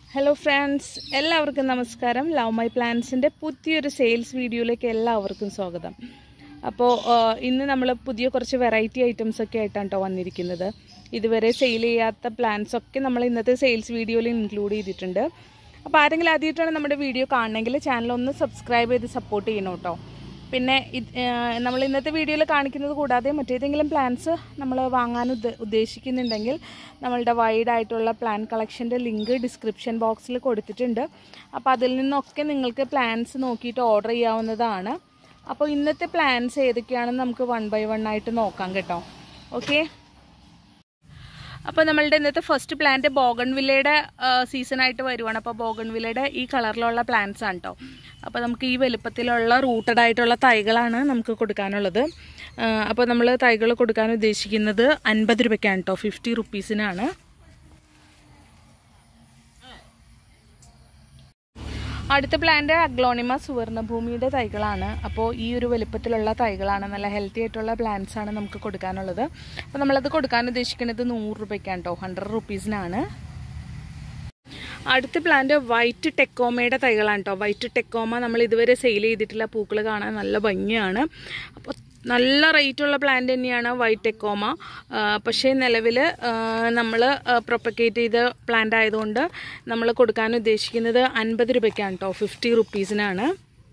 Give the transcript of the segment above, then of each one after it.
hello friends എല്ലാവർക്കും നമസ്കാരം love my പ്ലാൻസിൻ്റെ പുതിയൊരു സെയിൽസ് വീഡിയോയിലേക്ക് എല്ലാവർക്കും സ്വാഗതം അപ്പോൾ ഇന്ന് നമ്മൾ പുതിയ കുറച്ച് വെറൈറ്റി ഐറ്റംസ് ഒക്കെ ആയിട്ടാണ് കേട്ടോ വന്നിരിക്കുന്നത് ഇതുവരെ സെയിൽ ചെയ്യാത്ത പ്ലാൻസ് ഒക്കെ നമ്മൾ ഇന്നത്തെ സെയിൽസ് വീഡിയോയിൽ ഇൻക്ലൂഡ് ചെയ്തിട്ടുണ്ട് അപ്പോൾ ആരെങ്കിലും ആദ്യമായിട്ടാണ് നമ്മുടെ വീഡിയോ കാണണമെങ്കിൽ ചാനൽ ഒന്ന് സബ്സ്ക്രൈബ് ചെയ്ത് സപ്പോർട്ട് ചെയ്യണം കേട്ടോ പിന്നെ ഇത് നമ്മൾ ഇന്നത്തെ വീഡിയോയിൽ കാണിക്കുന്നത് കൂടാതെ മറ്റേതെങ്കിലും പ്ലാൻസ് നമ്മൾ വാങ്ങാൻ ഉദ്ദ ഉദ്ദേശിക്കുന്നുണ്ടെങ്കിൽ നമ്മളുടെ വൈഡ് ആയിട്ടുള്ള പ്ലാൻ കളക്ഷൻ്റെ ലിങ്ക് ഡിസ്ക്രിപ്ഷൻ ബോക്സിൽ കൊടുത്തിട്ടുണ്ട് അപ്പോൾ അതിൽ നിന്നൊക്കെ നിങ്ങൾക്ക് പ്ലാൻസ് നോക്കിയിട്ട് ഓർഡർ ചെയ്യാവുന്നതാണ് അപ്പോൾ ഇന്നത്തെ പ്ലാൻസ് ഏതൊക്കെയാണെന്ന് നമുക്ക് വൺ ബൈ വൺ ആയിട്ട് നോക്കാം കേട്ടോ ഓക്കെ അപ്പോൾ നമ്മളുടെ ഇന്നത്തെ ഫസ്റ്റ് പ്ലാന്റ് ബോഗൺവില്ലയുടെ സീസണായിട്ട് വരുവാണ് അപ്പോൾ ബോഗൺവില്ലയുടെ ഈ കളറിലുള്ള പ്ലാന്റ്സ് ആണ് കേട്ടോ അപ്പോൾ നമുക്ക് ഈ വലുപ്പത്തിലുള്ള റൂട്ടഡ് ആയിട്ടുള്ള തൈകളാണ് നമുക്ക് കൊടുക്കാനുള്ളത് അപ്പോൾ നമ്മൾ തൈകൾ കൊടുക്കാൻ ഉദ്ദേശിക്കുന്നത് അൻപത് രൂപയ്ക്കാണ് കേട്ടോ ഫിഫ്റ്റി റുപ്പീസിനാണ് അടുത്ത പ്ലാന്റ് അഗ്ലോണിമ സുവർണഭൂമിയുടെ തൈകളാണ് അപ്പോൾ ഈ ഒരു വലുപ്പത്തിലുള്ള തൈകളാണ് നല്ല ഹെൽത്തി ആയിട്ടുള്ള പ്ലാന്റ്സ് ആണ് നമുക്ക് കൊടുക്കാനുള്ളത് അപ്പോൾ നമ്മളത് കൊടുക്കാൻ ഉദ്ദേശിക്കുന്നത് നൂറ് രൂപയ്ക്കാണ് കേട്ടോ ഹൺഡ്രഡ് റുപ്പീസിനാണ് അടുത്ത പ്ലാന്റ് വൈറ്റ് ടെക്കോമയുടെ തൈകളാണ് കേട്ടോ വൈറ്റ് ടെക്കോമ നമ്മൾ ഇതുവരെ സെയിൽ ചെയ്തിട്ടില്ല പൂക്കൾ കാണാൻ നല്ല ഭംഗിയാണ് അപ്പോൾ നല്ല റേറ്റുള്ള പ്ലാന്റ് തന്നെയാണ് വൈറ്റ് ടെക്കോമ പക്ഷേ നിലവിൽ നമ്മൾ പ്രൊപ്പക്കേറ്റ് ചെയ്ത പ്ലാന്റ് ആയതുകൊണ്ട് നമ്മൾ കൊടുക്കാൻ ഉദ്ദേശിക്കുന്നത് അൻപത് രൂപയ്ക്കാണ് കേട്ടോ ഫിഫ്റ്റി റുപ്പീസിനാണ്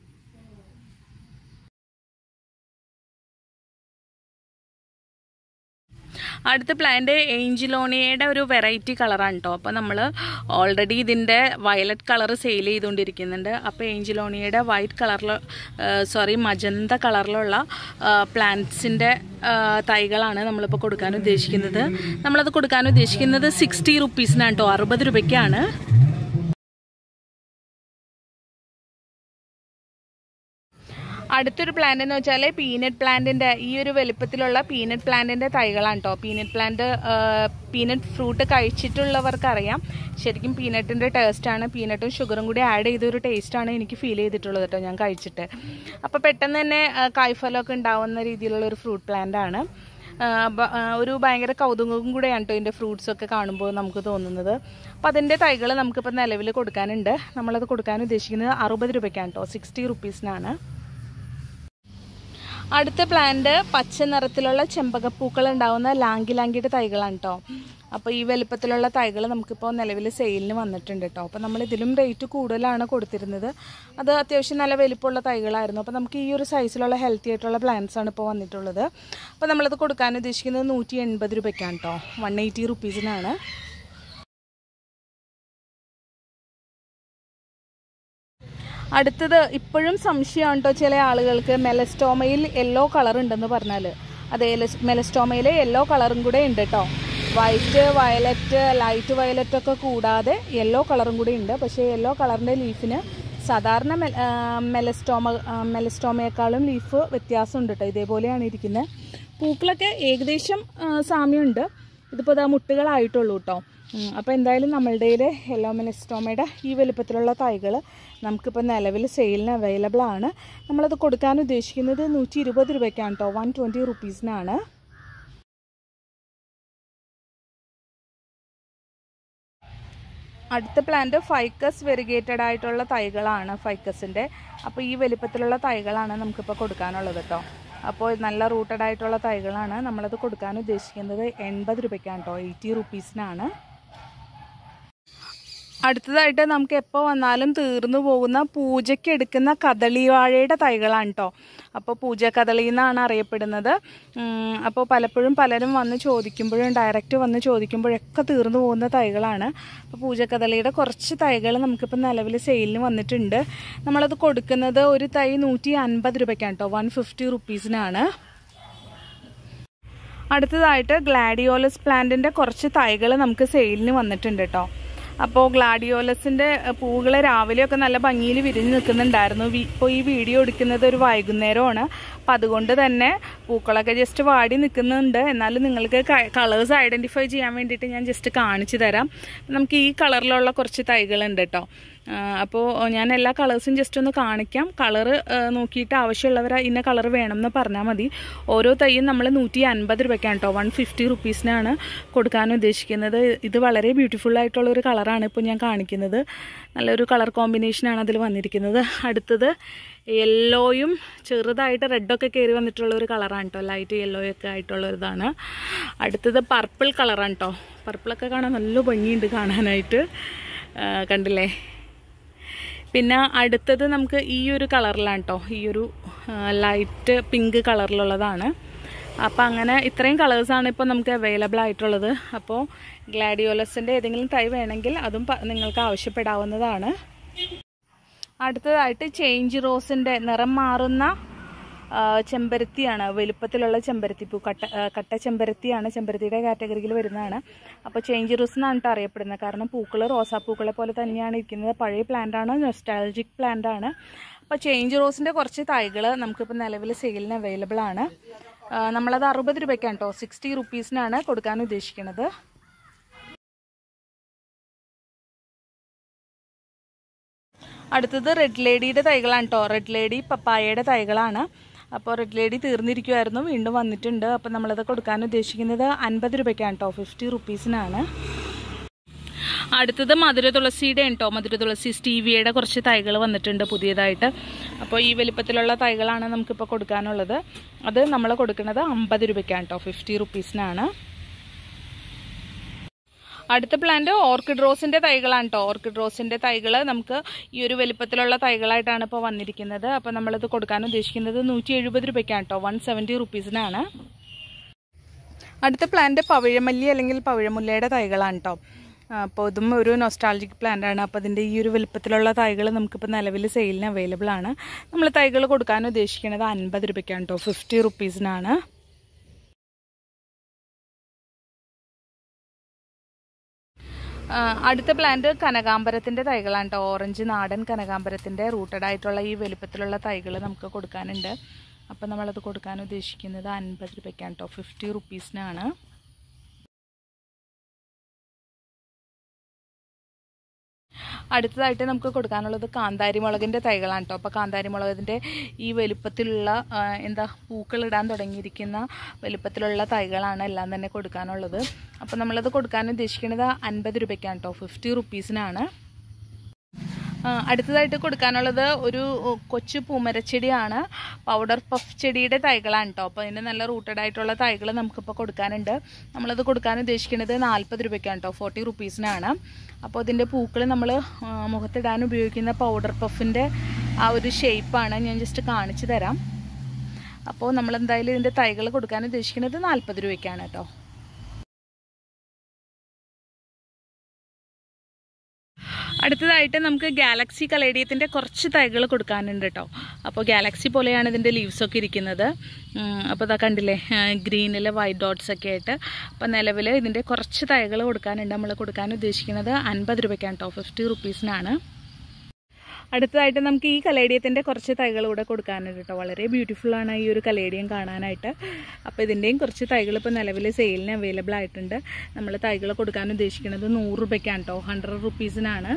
അടുത്ത പ്ലാന്റ് ഏഞ്ചിലോണിയയുടെ ഒരു വെറൈറ്റി കളറാണ് കേട്ടോ അപ്പോൾ നമ്മൾ ഓൾറെഡി ഇതിൻ്റെ വയലറ്റ് കളർ സെയിൽ ചെയ്തുകൊണ്ടിരിക്കുന്നുണ്ട് അപ്പോൾ ഏഞ്ചിലോണിയയുടെ വൈറ്റ് കളറിൽ സോറി മജന്ത കളറിലുള്ള പ്ലാന്റ്സിൻ്റെ തൈകളാണ് നമ്മളിപ്പോൾ കൊടുക്കാൻ ഉദ്ദേശിക്കുന്നത് നമ്മളത് കൊടുക്കാൻ ഉദ്ദേശിക്കുന്നത് സിക്സ്റ്റി റുപ്പീസിനാണ് കേട്ടോ അറുപത് രൂപയ്ക്കാണ് അടുത്തൊരു പ്ലാന്റ് എന്ന് വെച്ചാൽ പീനട്ട് പ്ലാന്റിന്റെ ഈ ഒരു വലുപ്പത്തിലുള്ള പീനട്ട് പ്ലാന്റിന്റെ തൈകളാണ് കേട്ടോ പീനട്ട് പ്ലാന്റ് പീനട്ട് ഫ്രൂട്ട് കഴിച്ചിട്ടുള്ളവർക്കറിയാം ശരിക്കും പീനട്ടിന്റെ ടേസ്റ്റ് ആണ് പീനട്ടും ഷുഗറും കൂടി ആഡ് ചെയ്ത ഒരു ടേസ്റ്റ് ആണ് എനിക്ക് ഫീൽ ചെയ്തിട്ടുള്ളത് കേട്ടോ ഞാൻ കഴിച്ചിട്ട് അപ്പോൾ പെട്ടെന്ന് തന്നെ കായ്ഫലമൊക്കെ ഉണ്ടാവുന്ന രീതിയിലുള്ള ഒരു ഫ്രൂട്ട് പ്ലാന്റ് ആണ് ഒരു ഭയങ്കര കൗതുകവും കൂടെയാണ് കേട്ടോ ഇതിൻ്റെ ഫ്രൂട്ട്സ് ഒക്കെ കാണുമ്പോൾ നമുക്ക് തോന്നുന്നത് അപ്പോൾ അതിൻ്റെ തൈകൾ നമുക്കിപ്പോൾ നിലവിൽ കൊടുക്കാനുണ്ട് നമ്മളത് കൊടുക്കാൻ ഉദ്ദേശിക്കുന്നത് അറുപത് രൂപയ്ക്കാണ് കേട്ടോ സിക്സ്റ്റി റുപ്പീസിനാണ് അടുത്ത പ്ലാന്റ് പച്ച നിറത്തിലുള്ള ചെമ്പകപ്പൂക്കൾ ഉണ്ടാവുന്ന ലാങ്കി ലാങ്കിയുടെ തൈകളാണ് കേട്ടോ അപ്പോൾ ഈ വലുപ്പത്തിലുള്ള തൈകൾ നമുക്കിപ്പോൾ നിലവിൽ സെയിലിന് വന്നിട്ടുണ്ട് കേട്ടോ അപ്പോൾ നമ്മൾ ഇതിലും റേറ്റ് കൂടുതലാണ് കൊടുത്തിരുന്നത് അത് അത്യാവശ്യം നല്ല വലിപ്പമുള്ള തൈകളായിരുന്നു അപ്പോൾ നമുക്ക് ഈ ഒരു സൈസിലുള്ള ഹെൽത്തി ആയിട്ടുള്ള പ്ലാന്റ്സ് ആണ് ഇപ്പോൾ വന്നിട്ടുള്ളത് അപ്പോൾ നമ്മളത് കൊടുക്കാൻ ഉദ്ദേശിക്കുന്നത് നൂറ്റി എൺപത് രൂപയ്ക്കാണ് കേട്ടോ വൺ എയ്റ്റി റുപ്പീസിനാണ് അടുത്തത് ഇപ്പോഴും സംശയമാണ് കേട്ടോ ചില ആളുകൾക്ക് മെലസ്റ്റോമയിൽ യെല്ലോ കളർ ഉണ്ടെന്ന് പറഞ്ഞാൽ അതെ മെലസ്റ്റോമയിൽ യെല്ലോ കളറും കൂടെ ഉണ്ട് കേട്ടോ വൈറ്റ് വയലറ്റ് ലൈറ്റ് വയലറ്റ് ഒക്കെ കൂടാതെ യെല്ലോ കളറും കൂടി ഉണ്ട് പക്ഷേ യെല്ലോ കളറിൻ്റെ ലീഫിന് സാധാരണ മെലസ്റ്റോമ മെലസ്റ്റോമയേക്കാളും ലീഫ് വ്യത്യാസമുണ്ട് കേട്ടോ ഇതേപോലെയാണ് ഇരിക്കുന്നത് പൂക്കളൊക്കെ ഏകദേശം സാമ്യമുണ്ട് ഇതിപ്പോൾ ഇതാ മുട്ടുകളായിട്ടുള്ളൂ കേട്ടോ അപ്പോൾ എന്തായാലും നമ്മളുടെ യെല്ലോ മെലസ്റ്റോമയുടെ ഈ വലുപ്പത്തിലുള്ള തൈകൾ നമുക്കിപ്പോൾ നിലവിൽ സെയിലിന് അവൈലബിൾ ആണ് നമ്മളത് കൊടുക്കാൻ ഉദ്ദേശിക്കുന്നത് നൂറ്റി ഇരുപത് രൂപയ്ക്കാണ് കേട്ടോ വൺ ട്വൻറ്റി റുപ്പീസിനാണ് അടുത്ത പ്ലാന്റ് ഫൈക്കസ് വെരിഗേറ്റഡ് ആയിട്ടുള്ള തൈകളാണ് ഫൈക്കസിൻ്റെ അപ്പോൾ ഈ വലിപ്പത്തിലുള്ള തൈകളാണ് നമുക്കിപ്പോൾ കൊടുക്കാനുള്ളത് കേട്ടോ അപ്പോൾ നല്ല റൂട്ടഡ് ആയിട്ടുള്ള തൈകളാണ് നമ്മളത് കൊടുക്കാൻ ഉദ്ദേശിക്കുന്നത് എൺപത് രൂപയ്ക്കാണ് കേട്ടോ എയ്റ്റി റുപ്പീസിനാണ് അടുത്തതായിട്ട് നമുക്ക് എപ്പോൾ വന്നാലും തീർന്നു പോകുന്ന പൂജയ്ക്ക് എടുക്കുന്ന കദളിവാഴയുടെ തൈകളാണ് കേട്ടോ അപ്പോൾ പൂജ കദളി എന്നാണ് അറിയപ്പെടുന്നത് അപ്പോൾ പലപ്പോഴും പലരും വന്ന് ചോദിക്കുമ്പോഴും ഡയറക്റ്റ് വന്ന് ചോദിക്കുമ്പോഴൊക്കെ തീർന്നു പോകുന്ന തൈകളാണ് അപ്പോൾ പൂജ കദളിയുടെ കുറച്ച് തൈകൾ നമുക്കിപ്പോൾ നിലവിൽ സെയിലിന് വന്നിട്ടുണ്ട് നമ്മളത് കൊടുക്കുന്നത് ഒരു തൈ നൂറ്റി അൻപത് രൂപയ്ക്കാണ് കേട്ടോ വൺ ഫിഫ്റ്റി റുപ്പീസിനാണ് അടുത്തതായിട്ട് ഗ്ലാഡിയോലസ് പ്ലാന്റിൻ്റെ കുറച്ച് തൈകൾ നമുക്ക് സെയിലിന് വന്നിട്ടുണ്ട് കേട്ടോ അപ്പോൾ ഗ്ലാഡിയോലസിൻ്റെ പൂവുകൾ രാവിലെയൊക്കെ നല്ല ഭംഗിയിൽ വിരിഞ്ഞ് നിൽക്കുന്നുണ്ടായിരുന്നു ഇപ്പോൾ ഈ വീഡിയോ എടുക്കുന്നത് ഒരു വൈകുന്നേരമാണ് അപ്പം അതുകൊണ്ട് തന്നെ പൂക്കളൊക്കെ ജസ്റ്റ് വാടി നിൽക്കുന്നുണ്ട് എന്നാലും നിങ്ങൾക്ക് കളേഴ്സ് ഐഡൻറ്റിഫൈ ചെയ്യാൻ വേണ്ടിയിട്ട് ഞാൻ ജസ്റ്റ് കാണിച്ചു തരാം നമുക്ക് ഈ കളറിലുള്ള കുറച്ച് തൈകളുണ്ട് കേട്ടോ അപ്പോൾ ഞാൻ എല്ലാ കളേഴ്സും ജസ്റ്റ് ഒന്ന് കാണിക്കാം കളറ് നോക്കിയിട്ട് ആവശ്യമുള്ളവർ ഇന്ന കളർ വേണം എന്ന് പറഞ്ഞാൽ മതി ഓരോ തൈയും നമ്മൾ നൂറ്റി അൻപത് രൂപയ്ക്കാണ് കേട്ടോ വൺ ഫിഫ്റ്റി റുപ്പീസിനാണ് കൊടുക്കാൻ ഉദ്ദേശിക്കുന്നത് ഇത് വളരെ ബ്യൂട്ടിഫുൾ ആയിട്ടുള്ള ഒരു കളറാണ് ഇപ്പോൾ ഞാൻ കാണിക്കുന്നത് നല്ലൊരു കളർ കോമ്പിനേഷനാണ് അതിൽ വന്നിരിക്കുന്നത് അടുത്തത് യെല്ലോയും ചെറുതായിട്ട് റെഡൊക്കെ കയറി വന്നിട്ടുള്ള ഒരു കളറാണ് കേട്ടോ ലൈറ്റ് യെല്ലോയൊക്കെ ആയിട്ടുള്ള ഇതാണ് അടുത്തത് പർപ്പിൾ കളറാണ് കേട്ടോ പർപ്പിളൊക്കെ കാണാൻ നല്ല ഭംഗിയുണ്ട് കാണാനായിട്ട് ആ, കണ്ടില്ലേ പിന്നെ അടുത്തത് നമുക്ക് ഈ ഒരു കളറിലാണ് കേട്ടോ ഈ ഒരു ലൈറ്റ് പിങ്ക് കളറിലുള്ളതാണ് അപ്പോൾ അങ്ങനെ ഇത്രയും കളേഴ്സാണ് ഇപ്പോൾ നമുക്ക് അവൈലബിൾ ആയിട്ടുള്ളത് അപ്പോൾ ഗ്ലാഡിയോലസിൻ്റെ ഏതെങ്കിലും തൈ വേണമെങ്കിൽ അതും പ- നിങ്ങൾക്ക് ആവശ്യപ്പെടാവുന്നതാണ് അടുത്തതായിട്ട് ചേഞ്ച് റോസിൻ്റെ നിറം മാറുന്ന ആ, ചെമ്പരത്തിയാണ് വലുപ്പത്തിലുള്ള ചെമ്പരത്തിപ്പൂ കട്ട ആ, കട്ട ചെമ്പരത്തിയാണ് ചെമ്പരത്തിയുടെ കാറ്റഗറിയിൽ വരുന്നതാണ് അപ്പോൾ ചേഞ്ച് റോസ് എന്നാണ് ട്ടോ അറിയപ്പെടുന്നത് കാരണം പൂക്കൾ റോസാപ്പൂക്കളെ പോലെ തന്നെയാണ് ഇരിക്കുന്നത് പഴയ പ്ലാന്റ് ആണ് നൊസ്റ്റാലജിക് പ്ലാന്റ് ആണ് അപ്പോൾ ചേഞ്ച് റോസിൻ്റെ കുറച്ച് തൈകൾ നമുക്കിപ്പോൾ നിലവിൽ സെയിലിന് അവൈലബിൾ ആണ് ആ, നമ്മളത് അറുപത് രൂപയ്ക്കാണ് കേട്ടോ സിക്സ്റ്റി റുപ്പീസിനാണ് കൊടുക്കാൻ ഉദ്ദേശിക്കുന്നത് അടുത്തത് റെഡ് ലേഡിയുടെ തൈകളാണ് കേട്ടോ റെഡ് ലേഡി പപ്പായയുടെ തൈകളാണ് അപ്പോൾ റെഡ് ലേഡി തീർന്നിരിക്കുമായിരുന്നു വീണ്ടും വന്നിട്ടുണ്ട് അപ്പോൾ നമ്മളത് കൊടുക്കാൻ ഉദ്ദേശിക്കുന്നത് അൻപത് രൂപയ്ക്കാണ് കേട്ടോ ഫിഫ്റ്റി റുപ്പീസിനാണ് അടുത്തത് മധുര തുളസിയുടെ കേട്ടോ മധുര തുളസി സ്റ്റീവിയയുടെ കുറച്ച് തൈകൾ വന്നിട്ടുണ്ട് പുതിയതായിട്ട് അപ്പോൾ ഈ വലിപ്പത്തിലുള്ള തൈകളാണ് നമുക്കിപ്പോൾ കൊടുക്കാനുള്ളത് അത് നമ്മൾ കൊടുക്കുന്നത് അമ്പത് രൂപയ്ക്കാണ് കേട്ടോ ഫിഫ്റ്റി റുപ്പീസിനാണ് അടുത്ത പ്ലാന്റ് ഓർക്കിഡ് റോസിന്റെ തൈകളാണ് കേട്ടോ ഓർക്കിഡ് റോസിന്റെ തൈകൾ നമുക്ക് ഈ ഒരു വലിപ്പത്തിലുള്ള തൈകളായിട്ടാണ് ഇപ്പോൾ വന്നിരിക്കുന്നത് അപ്പോൾ നമ്മളിത് കൊടുക്കാൻ ഉദ്ദേശിക്കുന്നത് നൂറ്റി എഴുപത് രൂപയ്ക്കാണ് കേട്ടോ വൺ സെവൻറ്റി റുപ്പീസിനാണ് അടുത്ത പ്ലാന്റ് പവിഴമല്ലി അല്ലെങ്കിൽ പവിഴമുല്ലയുടെ തൈകളാണ് കേട്ടോ അപ്പോൾ ഇതും ഒരു നൊസ്റ്റാൾജിക് പ്ലാന്റ് ആണ് അപ്പോൾ അതിൻ്റെ ഈ ഒരു വലുപ്പത്തിലുള്ള തൈകൾ നമുക്കിപ്പോൾ നിലവിൽ സെയിലിന് അവൈലബിൾ ആണ് നമ്മൾ തൈകൾ കൊടുക്കാൻ ഉദ്ദേശിക്കുന്നത് അൻപത് രൂപയ്ക്കാണ് കേട്ടോ ഫിഫ്റ്റി റുപ്പീസിനാണ് ആ, അടുത്ത പ്ലാന്റ് കനകാമ്പരത്തിന്റെ തൈകളാണ് കേട്ടോ ഓറഞ്ച് നാടൻ കനകാമ്പരത്തിന്റെ റൂട്ടഡ് ആയിട്ടുള്ള ഈ വലുപ്പത്തിലുള്ള തൈകൾ നമുക്ക് കൊടുക്കാനുണ്ട് അപ്പം നമ്മളത് കൊടുക്കാൻ ഉദ്ദേശിക്കുന്നത് അൻപത് രൂപയ്ക്കാണ് കേട്ടോ ഫിഫ്റ്റി റുപ്പീസിനാണ് അടുത്തതായിട്ട് നമുക്ക് കൊടുക്കാനുള്ളത് കാന്താരി മുളകിൻ്റെ തൈകളാണ് കേട്ടോ അപ്പോൾ കാന്താരി മുളകിൻ്റെ ഈ വലുപ്പത്തിലുള്ള ആ, എന്താ പൂക്കളിടാൻ തുടങ്ങിയിരിക്കുന്ന വലുപ്പത്തിലുള്ള തൈകളാണ് എല്ലാം തന്നെ കൊടുക്കാനുള്ളത് അപ്പോൾ നമ്മളത് കൊടുക്കാൻ ഉദ്ദേശിക്കുന്നത് അൻപത് രൂപയ്ക്കാണ് കേട്ടോ ഫിഫ്റ്റി റുപ്പീസിനാണ് ആ, അടുത്തതായിട്ട് കൊടുക്കാനുള്ളത് ഒരു കൊച്ചു പൂമരച്ചെടിയാണ് പൗഡർ പഫ് ചെടിയുടെ തൈകളാണ് കേട്ടോ അപ്പോൾ അതിൻ്റെ നല്ല റൂട്ടഡ് ആയിട്ടുള്ള തൈകൾ നമുക്കിപ്പോൾ കൊടുക്കാനുണ്ട് നമ്മളത് കൊടുക്കാൻ ഉദ്ദേശിക്കുന്നത് നാൽപ്പത് രൂപയ്ക്കാണ് കേട്ടോ ഫോർട്ടി റുപ്പീസിനാണ് അപ്പോൾ ഇതിൻ്റെ പൂക്കൾ നമ്മൾ മുഖത്തിടാൻ ഉപയോഗിക്കുന്ന പൗഡർ പഫിൻ്റെ ആ ഒരു ഷേപ്പാണ് ഞാൻ ജസ്റ്റ് കാണിച്ചു തരാം അപ്പോൾ നമ്മൾ എന്തായാലും ഇതിൻ്റെ തൈകൾ കൊടുക്കാൻ ഉദ്ദേശിക്കുന്നത് നാൽപ്പത് രൂപയ്ക്കാണ് കേട്ടോ അടുത്തതായിട്ട് നമുക്ക് ഗാലക്സി കലേഡിയത്തിൻ്റെ കുറച്ച് തൈകൾ കൊടുക്കാനുണ്ട് കേട്ടോ അപ്പോൾ ഗാലക്സി പോലെയാണ് ഇതിൻ്റെ ലീവ്സൊക്കെ ഇരിക്കുന്നത് ഉം, അപ്പോൾ ഇതാ കണ്ടില്ലേ ഗ്രീനിൽ വൈറ്റ് ഡോട്ട്സ് ഒക്കെ ആയിട്ട് അപ്പോൾ നിലവിൽ ഇതിൻ്റെ കുറച്ച് തൈകൾ കൊടുക്കാനുണ്ട് നമ്മൾ കൊടുക്കാൻ ഉദ്ദേശിക്കുന്നത് അൻപത് രൂപയ്ക്കാണ് കേട്ടോ ഫിഫ്റ്റി റുപ്പീസിനാണ് അടുത്തതായിട്ട് നമുക്ക് ഈ കലേഡിയത്തിൻ്റെ കുറച്ച് തൈകൾ കൂടെ കൊടുക്കാനുണ്ട് കേട്ടോ വളരെ ബ്യൂട്ടിഫുൾ ആണ് ഈ ഒരു കലേഡിയം കാണാനായിട്ട് അപ്പോൾ ഇതിൻ്റെയും കുറച്ച് തൈകൾ ഇപ്പോൾ നിലവിൽ സെയിലിന് അവൈലബിൾ ആയിട്ടുണ്ട് നമ്മൾ തൈകൾ കൊടുക്കാൻ ഉദ്ദേശിക്കുന്നത് നൂറ് രൂപയ്ക്കാണ് കേട്ടോ ഹൺഡ്രഡ് റുപ്പീസിനാണ്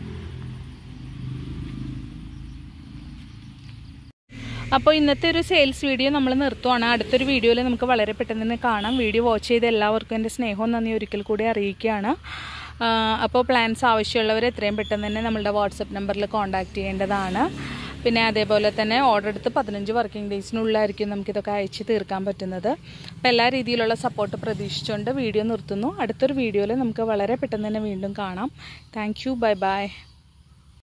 അപ്പോൾ ഇന്നത്തെ ഒരു സെയിൽസ് വീഡിയോ നമ്മൾ നിർത്തുവാണ് അടുത്തൊരു വീഡിയോയിൽ നമുക്ക് വളരെ പെട്ടെന്ന് തന്നെ കാണാം വീഡിയോ വാച്ച് ചെയ്ത എല്ലാവർക്കും എൻ്റെ സ്നേഹവും നന്ദി ഒരിക്കൽ കൂടി അറിയിക്കുകയാണ് ആ, അപ്പോൾ പ്ലാൻസ് ആവശ്യമുള്ളവർ എത്രയും പെട്ടെന്ന് തന്നെ നമ്മളുടെ വാട്സപ്പ് നമ്പറിൽ കോൺടാക്റ്റ് ചെയ്യേണ്ടതാണ് പിന്നെ അതേപോലെ തന്നെ ഓർഡർ എടുത്ത് പതിനഞ്ച് വർക്കിംഗ് ഡേയ്സിനുള്ളിലായിരിക്കും നമുക്കിതൊക്കെ അയച്ച് തീർക്കാൻ പറ്റുന്നത് അപ്പോൾ എല്ലാ രീതിയിലുള്ള സപ്പോർട്ട് പ്രതീക്ഷിച്ചുകൊണ്ട് വീഡിയോ നിർത്തുന്നു അടുത്തൊരു വീഡിയോയിൽ നമുക്ക് വളരെ പെട്ടെന്ന് തന്നെ വീണ്ടും കാണാം താങ്ക് യു ബൈ ബൈ